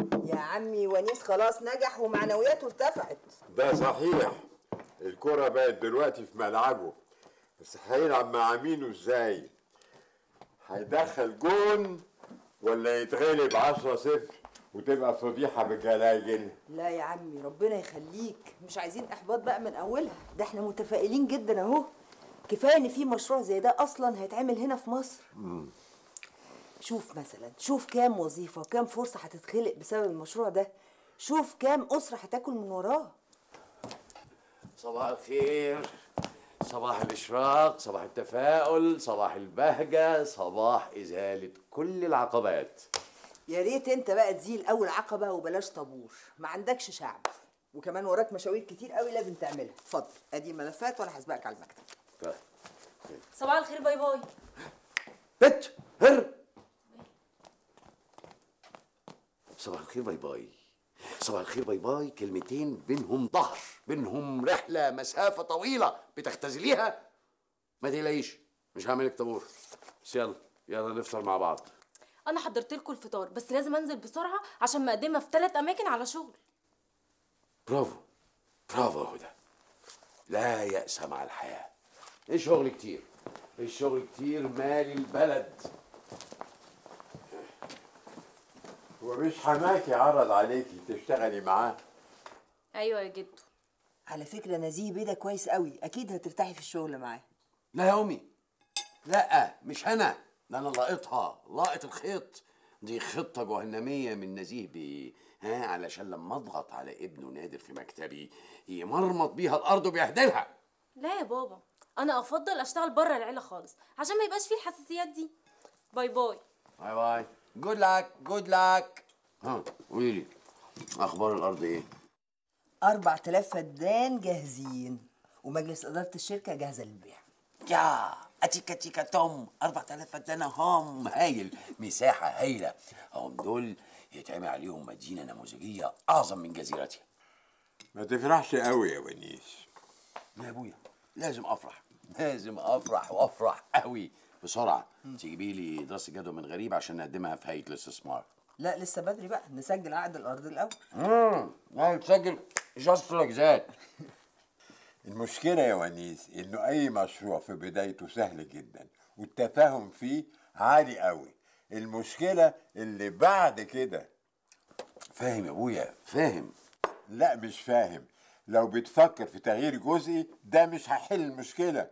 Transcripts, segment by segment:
يا عمي ونيس خلاص نجح ومعنوياته ارتفعت ده صحيح الكرة بقت دلوقتي في ملعبه بس هيلعب مع مينو ازاي هيدخل جون ولا يتغلب 10 صفر وتبقى فضيحة بالجلاجل لا يا عمي ربنا يخليك مش عايزين احباط بقى من اولها ده احنا متفائلين جدا اهو كفايه ان في مشروع زي ده اصلا هيتعمل هنا في مصر شوف مثلا شوف كام وظيفه وكام فرصه هتتخلق بسبب المشروع ده شوف كام اسره هتاكل من وراه صباح الخير صباح الإشراق صباح التفاؤل صباح البهجة صباح إزالة كل العقبات يا ريت انت بقى تزيل اول عقبه وبلاش طابور ما عندكش شعب وكمان وراك مشاوير كتير قوي لازم تعملها اتفضل ادي الملفات وانا هسبقك على المكتب طيب. صباح الخير باي باي بت هر صباح الخير باي باي صباح الخير باي باي كلمتين بينهم ظهر بينهم رحلة مسافة طويلة بتختزليها ما تقلقيش مش هعملك طابور بس يلا يلا نفطر مع بعض انا حضرت لكم الفطار بس لازم انزل بسرعه عشان مقدمه في ثلاث اماكن على شغل برافو برافو يا هدى لا يأس مع الحياة الشغل كتير الشغل كتير مال البلد هو مش حماكي عرض عليكي تشتغلي معاه ايوه يا جدو على فكره نزيه بيه ده كويس قوي اكيد هترتاحي في الشغل معاه لا يا أمي لا مش أنا ده أنا لاقطها لاقط الخيط دي خطة جهنمية من نزيه بيه ها علشان لما اضغط على ابنه نادر في مكتبي يمرمط بيها الأرض وبيهدلها لا يا بابا انا افضل اشتغل بره العيله خالص عشان ما يبقاش فيه الحساسيات دي باي باي باي باي جود لك جود لك ها قولي لي أخبار الأرض إيه؟ 4000 فدان جاهزين ومجلس اداره الشركه جاهزه للبيع يا اتيكا تيكا توم 4000 فدانة هم هايل مساحة هايلة هم دول يتعمل عليهم مدينة نموذجية أعظم من جزيرتها ما تفرحش قوي يا ونيس لا يا ابويا لازم افرح لازم افرح وافرح قوي بسرعه تجيبي لي دراسه جدوى من غريب عشان نقدمها في هيئه الاستثمار لا لسه بدري بقى نسجل عقد الارض الاول امم لا تسجل جاست لايك ذات المشكلة يا ونيس إنه أي مشروع في بدايته سهل جدا والتفاهم فيه عالي قوي المشكلة اللي بعد كده فاهم يا ابويا فاهم لا مش فاهم لو بتفكر في تغيير جزئي ده مش هيحل المشكلة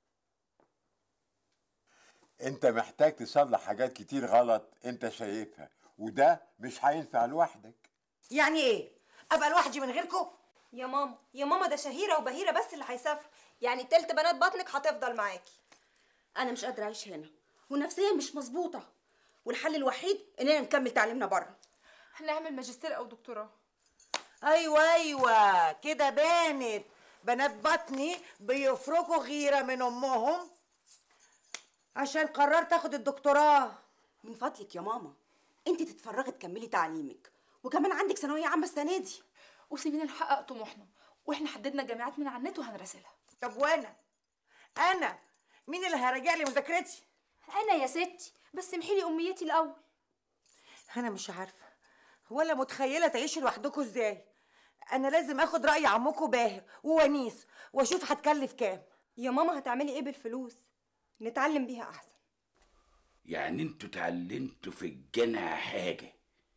انت محتاج تصلح حاجات كتير غلط انت شايفها وده مش هينفع لوحدك يعني ايه ابقى لوحدي من غيركم يا ماما يا ماما ده شهيرة وبهيرة بس اللي هيسافروا يعني تلت بنات بطنك هتفضل معاكي انا مش قادره اعيش هنا ونفسيا مش مظبوطه والحل الوحيد اننا نكمل تعليمنا بره هنعمل ماجستير او دكتوراه ايوه ايوه كده بانت بنات بطني بيفركوا غيره من امهم عشان قررت اخد الدكتوراه من فضلك يا ماما انت تتفرغي تكملي تعليمك وكمان عندك ثانويه عامه السنه دي وسيبينا نحقق طموحنا واحنا حددنا جامعات من على النت وهنراسلها طب وانا انا مين اللي هيراجع لي مذاكرتي انا يا ستي بس سمحي لي امنيتي الاول انا مش عارفه ولا متخيله تعيشوا لوحدكم ازاي انا لازم اخد راي عمكم باهر وونيس واشوف هتكلف كام يا ماما هتعملي ايه بالفلوس نتعلم بيها احسن يعني انتوا اتعلمتوا في الجامعة حاجة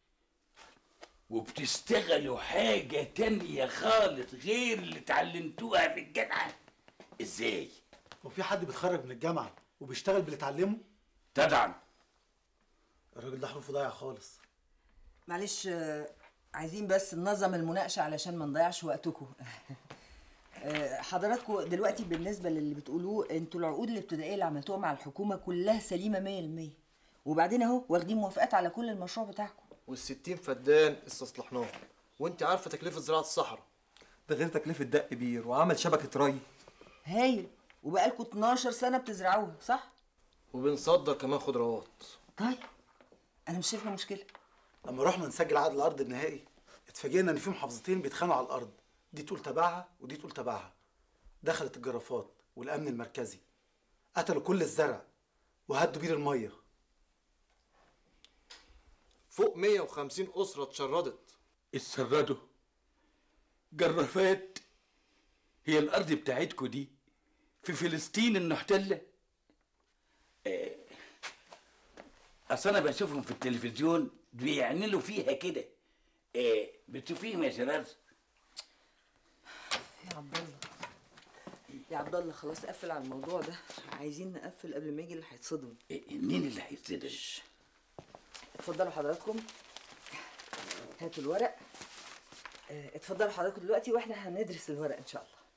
وبتشتغلوا حاجة تانية خالص غير اللي اتعلمتوها في الجامعة ازاي؟ هو في حد بيتخرج من الجامعه وبيشتغل باللي اتعلمه طبعا الراجل ده حروفه ضايع خالص معلش آه، عايزين بس ننظم المناقشه علشان ما نضيعش وقتكم آه، حضراتكم دلوقتي بالنسبه للي بتقولوه انتوا العقود الابتدائيه اللي عملتوها مع الحكومه كلها سليمه 100% وبعدين اهو واخدين موافقات على كل المشروع بتاعكم والستين فدان استصلحناهم وانت عارفه تكلفه زراعه الصحراء ده غير تكلفة دق بير وعمل شبكة ري هايل وبقالكم 12 سنه بتزرعوها صح وبنصدر كمان خضروات طيب انا مش شايفه مشكله لما رحنا نسجل عقد الارض النهائي اتفاجئنا ان في محافظتين بيتخانقوا على الارض دي تقول تبعها ودي تقول تبعها دخلت الجرافات والامن المركزي قتلوا كل الزرع وهدوا بير الميه فوق 150 اسره اتشردت اتسردوا جرافات هي الارض بتاعتكو دي في فلسطين المحتله آه، اصل انا بشوفهم في التلفزيون بيعملوا فيها كده آه، بتشوفيهم يا شراز يا عبد الله يا عبد الله خلاص قفل على الموضوع ده عايزين نقفل قبل ما يجي اللي هيتصدم مين اللي هيتصدم اتفضلوا حضراتكم هاتوا الورق اه، اتفضلوا حضراتكم دلوقتي واحنا هندرس الورق ان شاء الله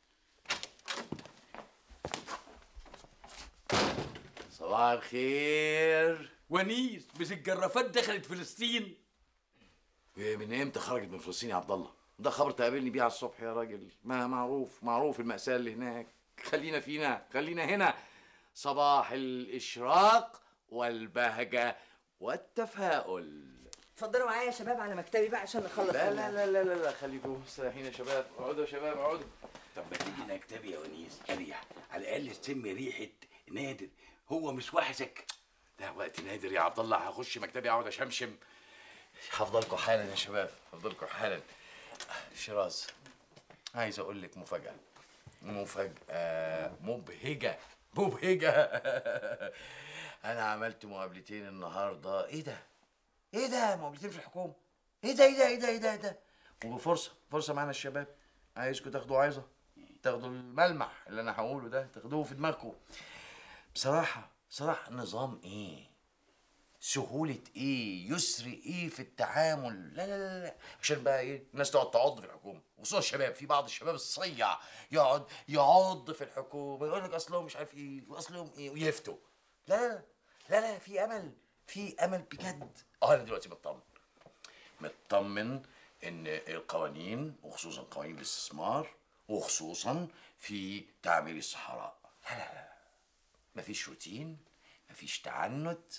صباح الخير ونيس مش الجرافات دخلت فلسطين إيه من امتى خرجت من فلسطين يا عبد الله ده خبر تقابلني بيه على الصبح يا راجل ما معروف معروف المأساة اللي هناك خلينا فينا خلينا هنا صباح الإشراق والبهجة والتفاؤل اتفضلوا معايا يا شباب على مكتبي بقى عشان نخلص لا ال- لا لا لا لا, لا خليكم مستريحين يا شباب اقعدوا يا شباب اقعدوا طب ما تيجي نكتبي يا ونيس اريح على الاقل تشم ريحه نادر هو مش وحشك ده وقت نادر يا عبد الله هخش مكتبي اقعد اشمشم هفضلكم حالا يا شباب هفضلكم حالا شيراز عايز اقول لك مفاجأة مفاجأة مبهجة مبهجة انا عملت مقابلتين النهارده ايه ده؟ ايه ده مقابلتين في الحكومة؟ ايه ده ايه ده ايه ده ايه ده ايه ده؟ وفرصة فرصة معانا الشباب عايزكم تاخدوا عايزة تاخدوا الملمح اللي انا هقوله ده تاخدوه في دماغكم بصراحة بصراحة نظام ايه؟ سهولة ايه؟ يسر ايه في التعامل؟ لا لا لا لا عشان بقى ايه؟ الناس تقعد تعض في الحكومة، وخصوصا الشباب في بعض الشباب الصيع يقعد يعض في الحكومة يقول لك اصلهم مش عارف ايه واصلهم ايه ويفتوا. لا لا لا لا في امل في امل بجد. اه انا دلوقتي مطمن. مطمن ان القوانين وخصوصا قوانين الاستثمار وخصوصا في تعمير الصحراء. لا لا لا مفيش روتين مفيش تعنت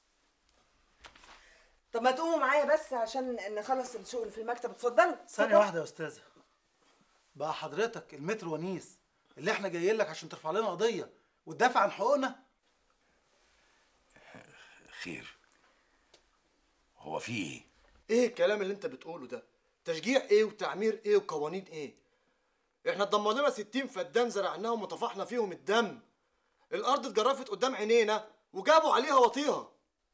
طب ما تقوموا معايا بس عشان نخلص الشغل في المكتب اتفضلوا ثانية واحدة يا أستاذة بقى حضرتك المتر ونيس اللي احنا جايين لك عشان ترفع لنا قضية وتدافع عن حقوقنا خير هو في ايه؟ ايه الكلام اللي انت بتقوله ده تشجيع ايه وتعمير ايه وقوانين ايه احنا اتضمن لنا 60 فدان زرعناهم وطفحنا فيهم الدم الارض اتجرفت قدام عينينا وجابوا عليها وطيها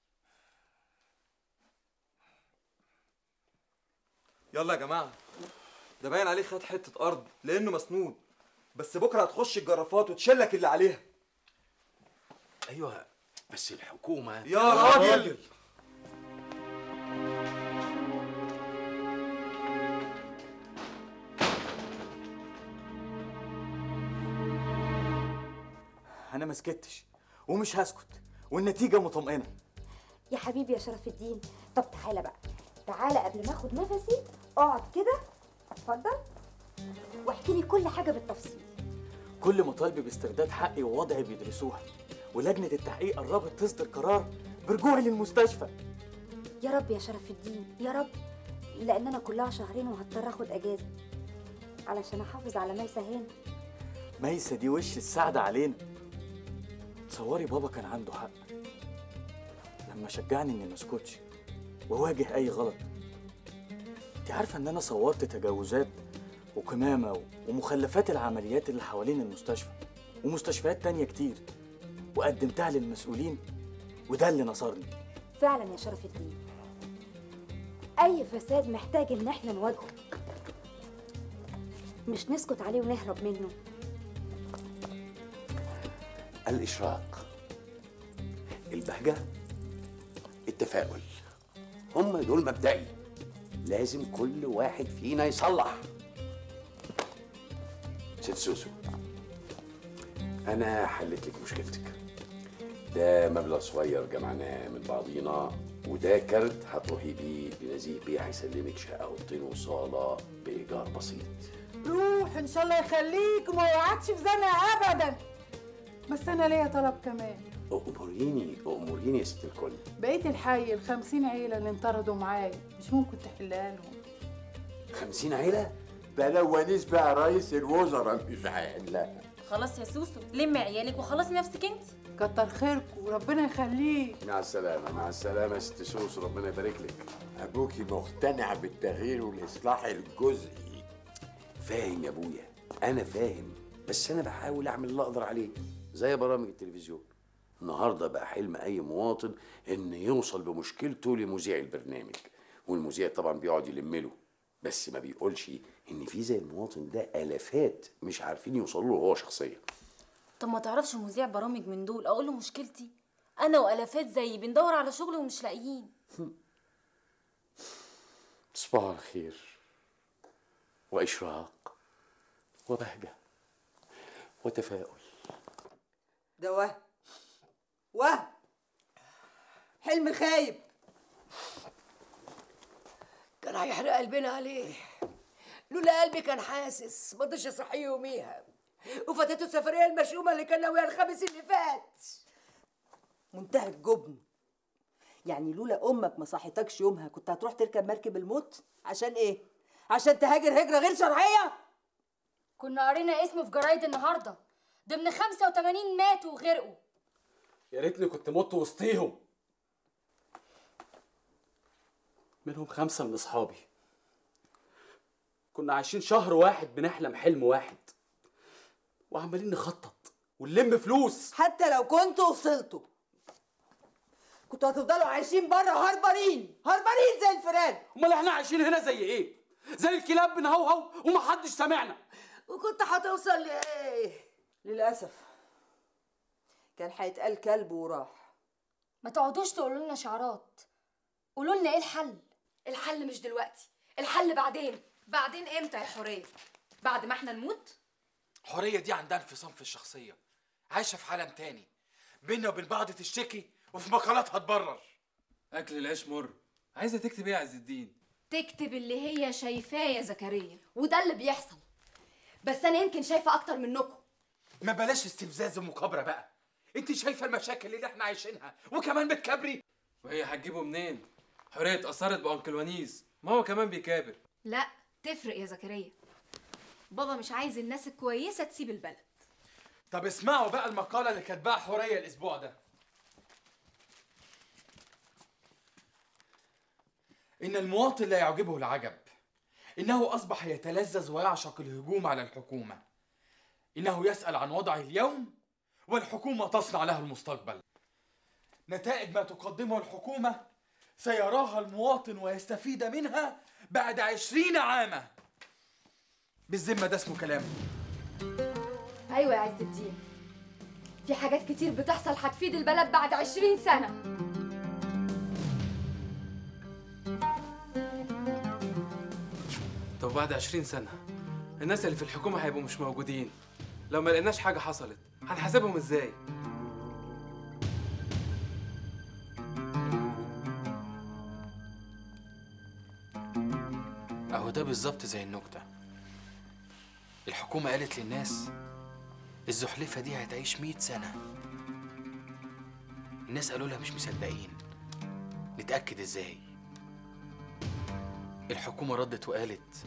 يلا يا جماعه ده باين عليه خد حته ارض لانه مسنود بس بكره هتخش الجرافات وتشلك اللي عليها ايوه بس الحكومه يا راجل انا ما سكتش ومش هسكت والنتيجه مطمئنه يا حبيبي يا شرف الدين طب تعالى بقى تعالى قبل ما اخد نفسي اقعد كده اتفضل واحكي لي كل حاجه بالتفصيل كل مطالبي باسترداد حقي ووضعي بيدرسوها ولجنه التحقيق قربت تصدر قرار برجوعي للمستشفى يا رب يا شرف الدين يا رب لان انا كلها شهرين وهضطر اخد اجازه علشان احافظ على ميسه هنا ميسة دي وش السعدة علينا تصوري بابا كان عنده حق لما شجعني اني ما اسكتش واواجه اي غلط انت عارفه ان انا صورت تجاوزات وقمامه و- ومخلفات العمليات اللي حوالين المستشفى ومستشفيات تانية كتير وقدمتها للمسؤولين وده اللي نصرني فعلا يا شرف الدين اي فساد محتاج ان احنا نواجهه مش نسكت عليه ونهرب منه الاشراق البهجه التفاؤل هم دول مبدئي لازم كل واحد فينا يصلح ست سوسو انا حلت لك مشكلتك ده مبلغ صغير جمعناه من بعضينا وده كارت هتروحي بيه لنزيه بيه هيسلمك شقه اوضتين وصاله بايجار بسيط روح ان شاء الله يخليك وما يوعدش في زنقه ابدا بس انا ليا طلب كمان اموريني اموريني يا ست الكل بقيه الحي الخمسين عيله اللي انطردوا معايا مش ممكن تحلها لهم خمسين عيله ده لو ونيس بقى رئيس الوزراء مش عارف لا خلاص يا سوسو لمي عيالك وخلصي نفسك انت كتر خيركم وربنا يخليك مع السلامة مع السلامة يا ست سوس ربنا يبارك لك ابوكي مقتنع بالتغيير والاصلاح الجزئي فاهم يا ابويا انا فاهم بس انا بحاول اعمل اللي اقدر عليه زي برامج التلفزيون النهارده بقى حلم اي مواطن ان يوصل بمشكلته لمذيع البرنامج والمذيع طبعا بيقعد يلمله بس ما بيقولش ان في زي المواطن ده الافات مش عارفين يوصلوا له هو شخصيا طب ما تعرفش مذيع برامج من دول اقول له مشكلتي انا والافات زيي بندور على شغل ومش لاقيين صباح الخير واشراق وبهجه وتفاؤل ده وهم وهم حلم خايب كان هيحرق قلبنا عليه لولا قلبي كان حاسس ما رضيش يصحيه يوميها وفاتته السفريه المشؤومه اللي كان ناويها الخميس اللي فات منتهى الجبن يعني لولا امك ما صحتكش يومها كنت هتروح تركب مركب الموت عشان ايه عشان تهاجر هجره غير شرعيه كنا قرينا اسمه في جرايد النهارده ضمن 85 ماتوا وغرقوا يا ريتني كنت مت وسطيهم منهم خمسة من أصحابي كنا عايشين شهر واحد بنحلم حلم واحد وعمالين نخطط ونلم فلوس حتى لو كنتوا وصلتوا كنتوا هتفضلوا عايشين بره هربانين هربانين زي الفئران امال احنا عايشين هنا زي ايه زي الكلاب بنهوهو ومحدش سامعنا وكنت هتوصل لايه للاسف كان هيتقال كلب وراح ما تقعدوش تقولوا لنا شعارات قولوا لنا ايه الحل الحل مش دلوقتي الحل بعدين بعدين امتى يا حوريه بعد ما احنا نموت حورية دي عندها انفصام في الشخصية عايشة في عالم تاني بينا وبين بعض تشتكي وفي مقالاتها تبرر اكل العيش مر عايزه تكتب ايه يا عز الدين تكتب اللي هي شايفاه يا زكريا وده اللي بيحصل بس انا يمكن شايفه اكتر منكم ما بلاش استفزاز ومكابرة بقى انت شايفة المشاكل اللي احنا عايشينها وكمان بتكبري وهي هتجيبه منين حوريه اتأثرت بأنكل ونيس ما هو كمان بيكابر لا تفرق يا زكريا بابا مش عايز الناس الكويسه تسيب البلد طب اسمعوا بقى المقالة اللي كاتباها حورية الأسبوع ده إن المواطن لا يعجبه العجب إنه أصبح يتلذذ ويعشق الهجوم على الحكومة إنه يسأل عن وضعه اليوم والحكومة تصنع له المستقبل نتائج ما تقدمه الحكومة سيراها المواطن ويستفيد منها بعد عشرين عاما بالذمة ده اسمه كلام ايوه يا عز الدين في حاجات كتير بتحصل هتفيد البلد بعد عشرين سنه طب بعد 20 سنة الناس اللي في الحكومة هيبقوا مش موجودين لو ما لقيناش حاجة حصلت هنحاسبهم ازاي؟ أهو ده بالظبط زي النكتة الحكومة قالت للناس الزحلفة دي هتعيش مئة سنة الناس قالوا لها مش مصدقين نتأكد ازاي الحكومة ردت وقالت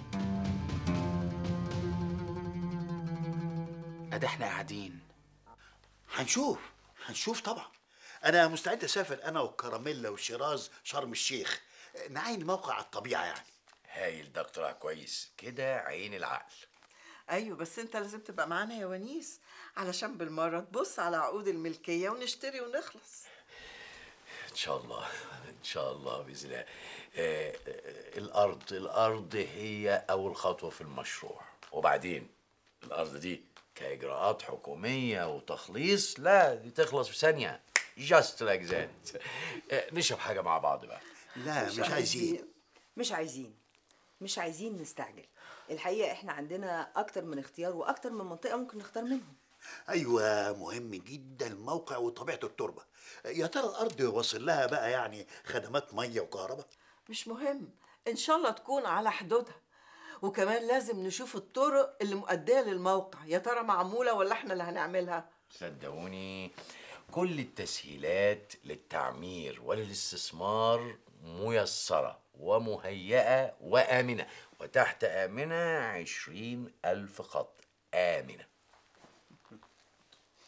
أده احنا قاعدين هنشوف هنشوف طبعا انا مستعد اسافر انا وكراميلا وشيراز شرم الشيخ نعاين موقع الطبيعه يعني هايل ده اقتراح كويس كده عين العقل ايوه بس انت لازم تبقى معانا يا ونيس علشان بالمره تبص على عقود الملكيه ونشتري ونخلص ان شاء الله ان شاء الله باذن الله آه، آه، الارض الارض هي اول خطوه في المشروع وبعدين الارض دي كاجراءات حكوميه وتخليص لا دي تخلص في ثانيه جاست لايك ذات نشرب حاجه مع بعض بقى لا مش عايزين مش عايزين مش عايزين نستعجل الحقيقه احنا عندنا اكتر من اختيار واكتر من منطقه ممكن نختار منهم ايوه مهم جدا الموقع وطبيعه التربه يا ترى الارض واصل لها بقى يعني خدمات ميه وكهرباء مش مهم ان شاء الله تكون على حدودها وكمان لازم نشوف الطرق اللي مؤديه للموقع يا ترى معموله ولا احنا اللي هنعملها صدقوني كل التسهيلات للتعمير وللاستثمار ميسرة ومهيئة وآمنة وتحت آمنة عشرين ألف خط آمنة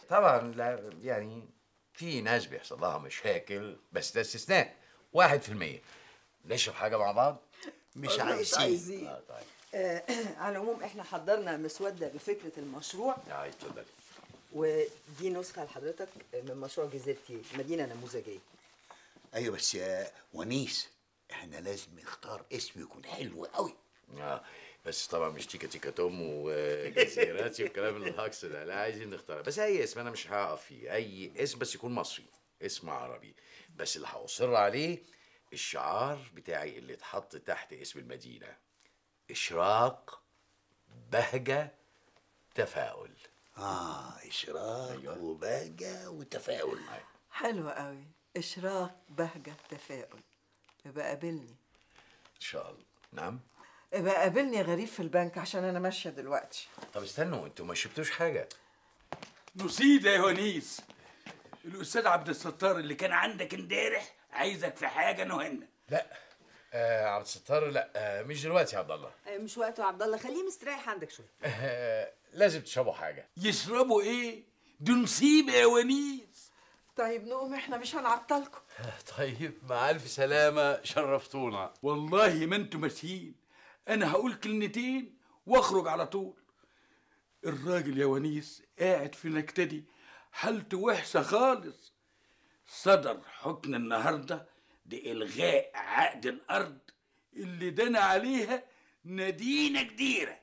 طبعا لا يعني في ناس بيحصل لها مشاكل بس ده استثناء واحد في المية نشرب حاجة مع بعض مش مش عايزين آه طيب آه على العموم احنا حضرنا مسودة بفكرة المشروع آه اتفضلي ودي نسخة لحضرتك من مشروع جزيرتي مدينة نموذجية ايوه بس يا ونيس احنا لازم نختار اسم يكون حلو قوي اه بس طبعا مش تيكا تيكا توم وجزيراتي والكلام الهكس ده لا عايزين نختار بس اي اسم انا مش هقف فيه اي اسم بس يكون مصري اسم عربي بس اللي هأصر عليه الشعار بتاعي اللي اتحط تحت اسم المدينة إشراق بهجة تفاؤل اه اشراق أيوة. وبهجه وتفاؤل حلوة قوي إشراق بهجة تفاؤل يبقى قابلني إن شاء الله نعم يبقى قابلني غريب في البنك عشان أنا ماشية دلوقتي طب استنوا انتوا ما شربتوش حاجة نسيد يا ونيس الاستاذ عبد الستار اللي كان عندك امبارح عايزك في حاجه نهنا لا آه عبد الستار لا آه مش دلوقتي يا عبد الله آه مش وقته يا عبد الله خليه مستريح عندك شوية آه لازم تشربوا حاجة يشربوا ايه دي نصيبه يا ونيس طيب نقوم احنا مش هنعطلكم طيب مع ألف سلامة شرفتونا والله ما انتوا ماشيين انا هقول كلمتين واخرج على طول الراجل يا ونيس قاعد في نكتدي حالته وحشه خالص صدر حكم النهارده بإلغاء عقد الأرض اللي دنا عليها مدينة كبيرة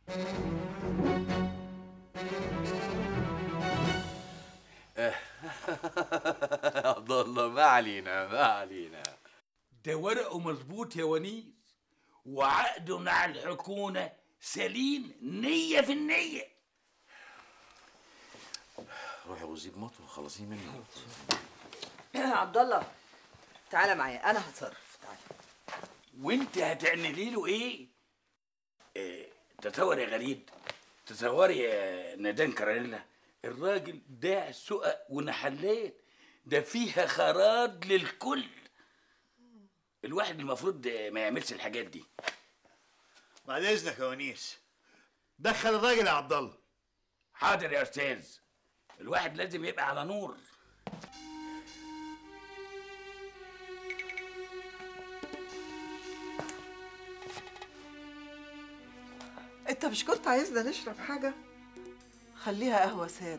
عبد الله ما علينا ما علينا ده ورقه مظبوط يا ونيس وعقده مع الحكومة سليم نية في النية روح يا ابو زيد موت وخلصيه منه عبد الله تعالى معايا انا هتصرف تعالى وانت هتعملي له ايه؟ إيه تصور يا غريب تصوري يا ندان كرانيلا الراجل ده سقق ونحلات ده فيها خراج للكل الواحد المفروض ما يعملش الحاجات دي بعد اذنك يا ونيس دخل الراجل يا عبد الله حاضر يا استاذ الواحد لازم يبقى على نور انت مش كنت عايزنا نشرب حاجة؟ خليها قهوة سادة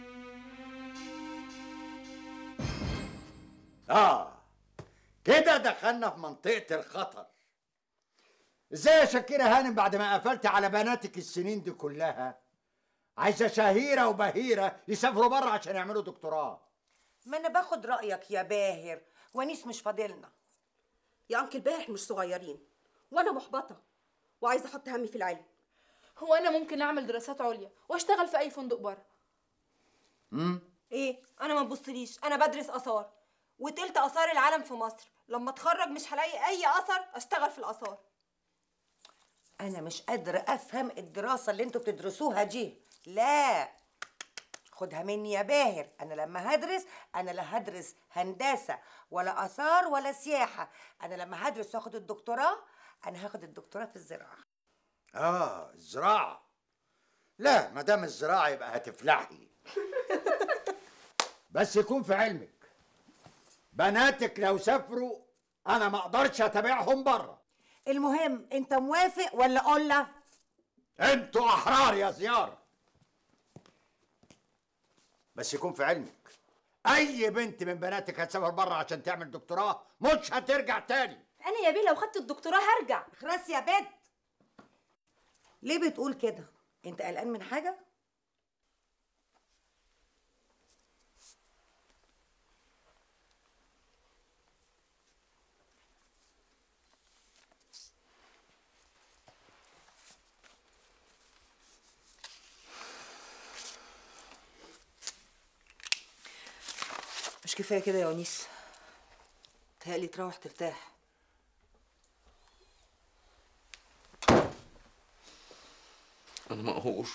اه كده دخلنا في منطقة الخطر ازاي يا شكيرة هانم بعد ما قفلت على بناتك السنين دي كلها عايزة شهيرة وبهيرة يسافروا بره عشان يعملوا دكتوراه ما انا باخد رايك يا باهر ونيس مش فاضلنا يا انكل باهر مش صغيرين وانا محبطه وعايزه احط همي في العلم هو انا ممكن اعمل دراسات عليا واشتغل في اي فندق بره امم ايه انا ما تبصليش انا بدرس اثار وتلت اثار العالم في مصر لما اتخرج مش هلاقي اي اثر اشتغل في الاثار انا مش قادره افهم الدراسه اللي انتوا بتدرسوها دي لا خدها مني يا باهر انا لما هدرس انا لا هدرس هندسه ولا اثار ولا سياحه انا لما هدرس واخد الدكتوراه انا هاخد الدكتوراه في الزراعه اه الزراعة لا ما دام الزراعة يبقى هتفلحي بس يكون في علمك بناتك لو سافروا انا ما اقدرش اتابعهم بره المهم انت موافق ولا قله انتوا احرار يا زيارة بس يكون في علمك اي بنت من بناتك هتسافر بره عشان تعمل دكتوراه مش هترجع تاني انا يا بيه لو خدت الدكتوراه هرجع خلاص يا بنت ليه بتقول كده انت قلقان من حاجه مش كفايه كده يا ونيس تهيألي تروح ترتاح أنا مقهور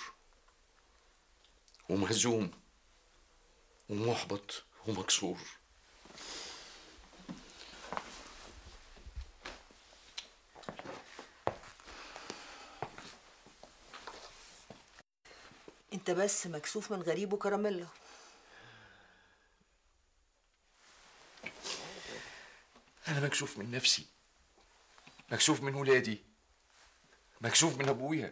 ومهزوم ومحبط ومكسور انت بس مكسوف من غريب وكراميلا انا مكشوف من نفسي مكشوف من ولادي مكشوف من ابويا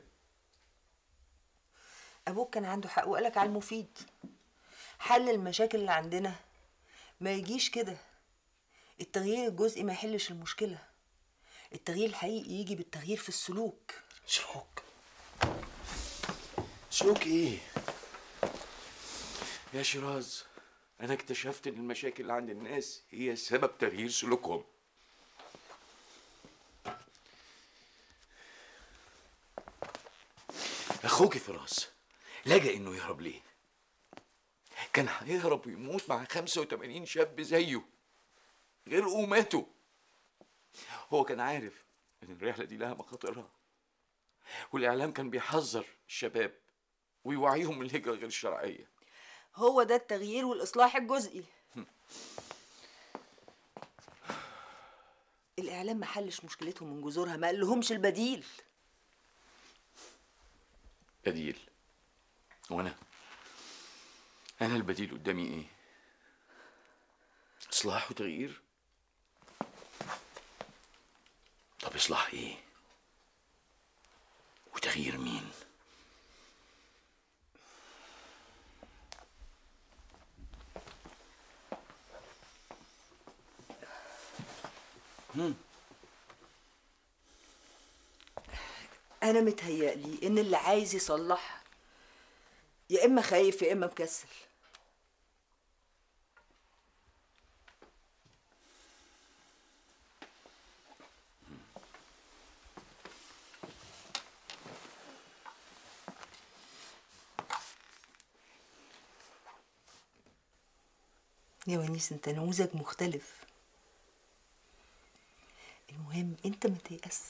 ابوك كان عنده حق وقالك على المفيد حل المشاكل اللي عندنا ما يجيش كده التغيير الجزئي ما يحلش المشكله التغيير الحقيقي يجي بالتغيير في السلوك سلوك سلوك ايه يا شيراز انا اكتشفت ان المشاكل اللي عند الناس هي سبب تغيير سلوكهم اخوك فراس لجأ انه يهرب ليه كان هيهرب ويموت مع 85 شاب زيه غرقوا وماتوا هو كان عارف ان الرحله دي لها مخاطرها والاعلام كان بيحذر الشباب ويوعيهم من الهجره غير الشرعيه هو ده التغيير والاصلاح الجزئي الاعلام ما حلش مشكلتهم من جذورها ما قالهمش البديل بديل وانا انا البديل قدامي ايه اصلاح وتغيير طب اصلاح ايه وتغيير مين مم. انا متهيألي ان اللي عايز يصلح يا اما خايف يا اما مكسل يا ونيس انت نموذج مختلف المهم انت ما تيأس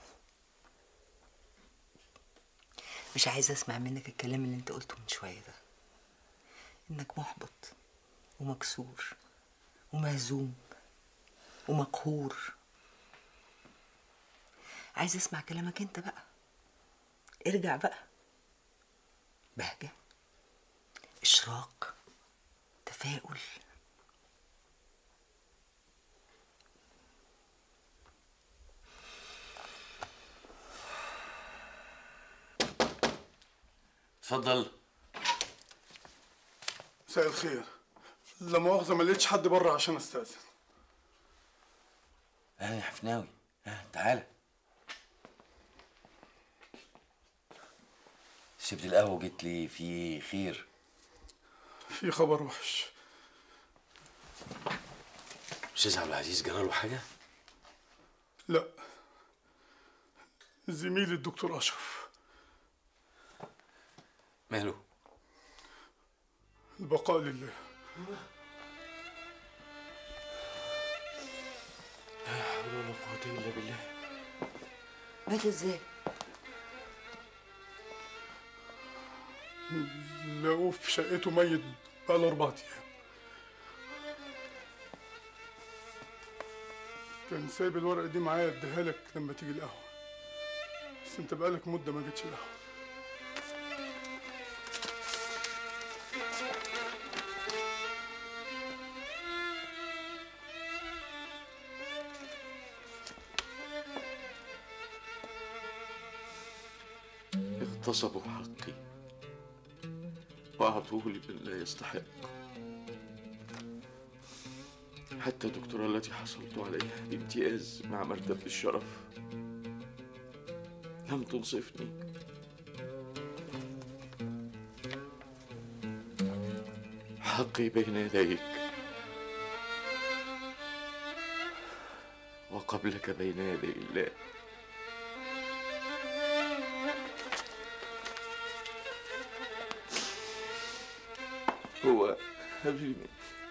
مش عايزه اسمع منك الكلام اللي انت قلته من شويه ده انك محبط ومكسور ومهزوم ومقهور عايزه اسمع كلامك انت بقى ارجع بقى بهجه اشراق تفاؤل اتفضل مساء الخير لا مؤاخذة ما لقيتش حد بره عشان استأذن اهلا يا حفناوي ها تعالى سبت القهوة وجيت لي في خير في خبر وحش استاذ عبد العزيز جراله حاجة؟ لا زميلي الدكتور أشرف ماله؟ البقاء لله لا حول ولا قوة إلا بالله مات ازاي لقوه في شقته ميت بقاله أربع أيام كان سايب الورقة دي معايا اديها لك لما تيجي القهوة بس انت بقالك مدة ما جيتش القهوة اغتصبوا حقي وأعطوه لمن لا يستحق حتى الدكتوراه التي حصلت عليها بامتياز مع مرتبة الشرف لم تنصفني حقي بين يديك وقبلك بين يدي الله هو قبل